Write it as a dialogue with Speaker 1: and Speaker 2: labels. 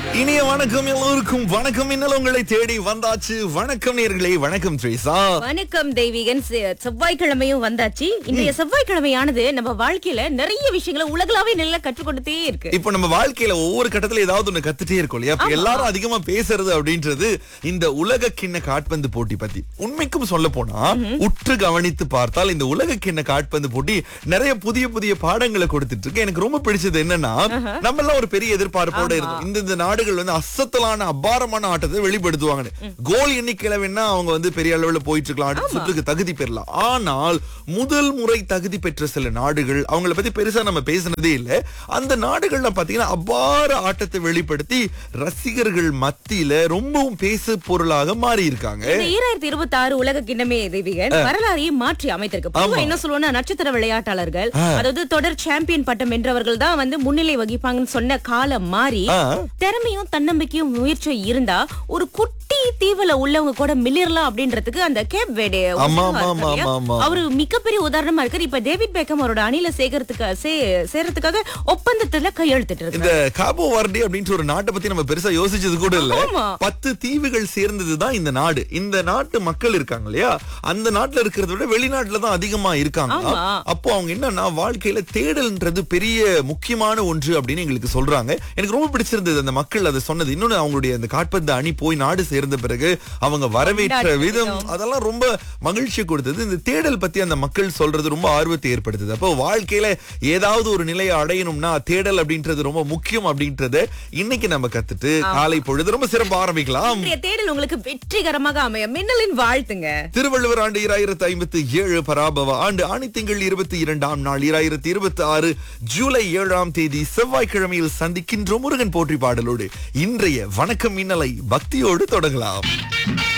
Speaker 1: இனிய வணக்கம் எல்லோருக்கும் வணக்கம் இன்னல் உங்களை தேடி வந்தாச்சு வணக்கம் நேர்களே வணக்கம் த்ரேசா
Speaker 2: வணக்கம் தெய்வீகன் செ- செவ்வாய்க்கிழமையும் வந்தாச்சு இன்றைய செவ்வாய்க்கிழமையானது நம்ம வாழ்க்கையில நிறைய விஷயங்களை உலகளாவே நல்லா கற்றுக்கொண்டுட்டே இருக்கு
Speaker 1: இப்போ நம்ம வாழ்க்கையில ஒவ்வொரு கட்டத்துல ஏதாவது ஒண்ணு கத்துட்டே இருக்கோம் இல்லையா அப்ப எல்லாரும் அதிகமா பேசுறது அப்படின்றது இந்த உலக கிண்ண காட்பந்து போட்டி பத்தி உண்மைக்கும் சொல்ல போனா உற்று கவனித்து பார்த்தால் இந்த உலக கிண்ண காட்பந்து போட்டி நிறைய புதிய புதிய பாடங்களை கொடுத்துட்டு இருக்கு எனக்கு ரொம்ப பிடிச்சது என்னன்னா நம்ம எல்லாம் ஒரு பெரிய எதிர்பார்ப்போட இருந்தோம் இந்த இந்த நாடுகள் வந்து அசத்தலான அபாரமான ஆட்டத்தை வெளிப்படுத்துவாங்க கோல் எண்ணிக்கையில வேணா அவங்க வந்து பெரிய அளவுல போயிட்டு இருக்கலாம் அடுத்த சுற்றுக்கு தகுதி பெறலாம் ஆனால் முதல் முறை தகுதி பெற்ற சில நாடுகள் அவங்கள பத்தி பெருசா நம்ம பேசினதே இல்ல அந்த நாடுகள்ல பாத்தீங்கன்னா அபார ஆட்டத்தை வெளிப்படுத்தி ரசிகர்கள் மத்தியில ரொம்பவும் பேசு பொருளாக மாறி இருக்காங்க
Speaker 2: இந்த ஈராயிரத்தி இருபத்தி ஆறு உலக கிண்ணமே தெய்வீகன் வரலாறையே மாற்றி அமைத்திருக்கு பொதுவா என்ன சொல்லுவோம்னா நட்சத்திர விளையாட்டாளர்கள் அதாவது தொடர் சாம்பியன் பட்டம் வென்றவர்கள் தான் வந்து முன்னிலை வகிப்பாங்கன்னு சொன்ன காலம் மாறி
Speaker 1: ஆ.
Speaker 2: திறமையும் தன்னம்பிக்கையும் முயற்சியும் இருந்தா ஒரு குட்டி தீவுல உள்ளவங்க கூட மிளிரலாம் அப்படின்றதுக்கு அந்த கேப் வேடே
Speaker 1: ஆமா, ஆமா, ஆமா, ஆமா, ஆமா.
Speaker 2: அவரு மிகப்பெரிய உதாரணமா இருக்காரு இப்ப டேவிட் பேக்கம் அவரோட அணில சேகரத்துக்கு சே- சேர்றதுக்காக ஒப்பந்தத்துல கையெழுத்திட்டு இருக்கு
Speaker 1: இந்த காபோ வார்டி அப்படின்ற ஒரு நாட்டை பத்தி நம்ம பெருசா யோசிச்சது கூட இல்ல
Speaker 2: ஆமா.
Speaker 1: பத்து தீவுகள் சேர்ந்ததுதான் இந்த நாடு இந்த நாட்டு மக்கள் இருக்காங்க இல்லையா அந்த நாட்டுல இருக்கிறத விட வெளிநாட்டுல தான் அதிகமா இருக்காங்க
Speaker 2: ஆமா.
Speaker 1: அப்போ அவங்க என்னன்னா வாழ்க்கையில தேடல்ன்றது பெரிய முக்கியமான ஒன்று அப்படின்னு எங்களுக்கு சொல்றாங்க எனக்கு ரொம்ப பிடிச்சிருந்தது அந்த மக்கள் அதை சொன்னது இன்னொன்னு அவங்களுடைய அந்த காட்பந்து அணி போய் நாடு சேர்ந்த பிறகு அவங்க வரவேற்ற
Speaker 2: கொண்டாடின
Speaker 1: விதம்
Speaker 2: விதம்.
Speaker 1: அதெல்லாம் ரொம்ப மகிழ்ச்சி கொடுத்தது இந்த தேடல் பத்தி அந்த மக்கள் சொல்றது ரொம்ப ஆர்வத்தை ஏற்படுத்துது அப்போ வாழ்க்கையில ஏதாவது ஒரு நிலையை அடையணும்னா தேடல் அப்படின்றது ரொம்ப முக்கியம் அப்படின்றத இன்னைக்கு நம்ம கத்துட்டு காலை பொழுது ரொம்ப சிறப்பு ஆரம்பிக்கலாம்
Speaker 2: இன்றைய தேடல் உங்களுக்கு வெற்றிகரமாக அமைய மின்னலின் வாழ்த்துங்க
Speaker 1: திருவள்ளுவர் ஆண்டு இராயிரத்தி ஐம்பத்தி ஏழு பராபவ ஆண்டு ஆணி திங்கள் இருபத்தி இரண்டாம் நாள் இராயிரத்தி இருபத்தி ஆறு ஜூலை ஏழாம் தேதி செவ்வாய்க்கிழமையில் சந்திக்கின்ற முருகன் போற்றி பாடலோடு இன்றைய வணக்கம் மின்னலை பக்தியோடு தொடங்கலாம்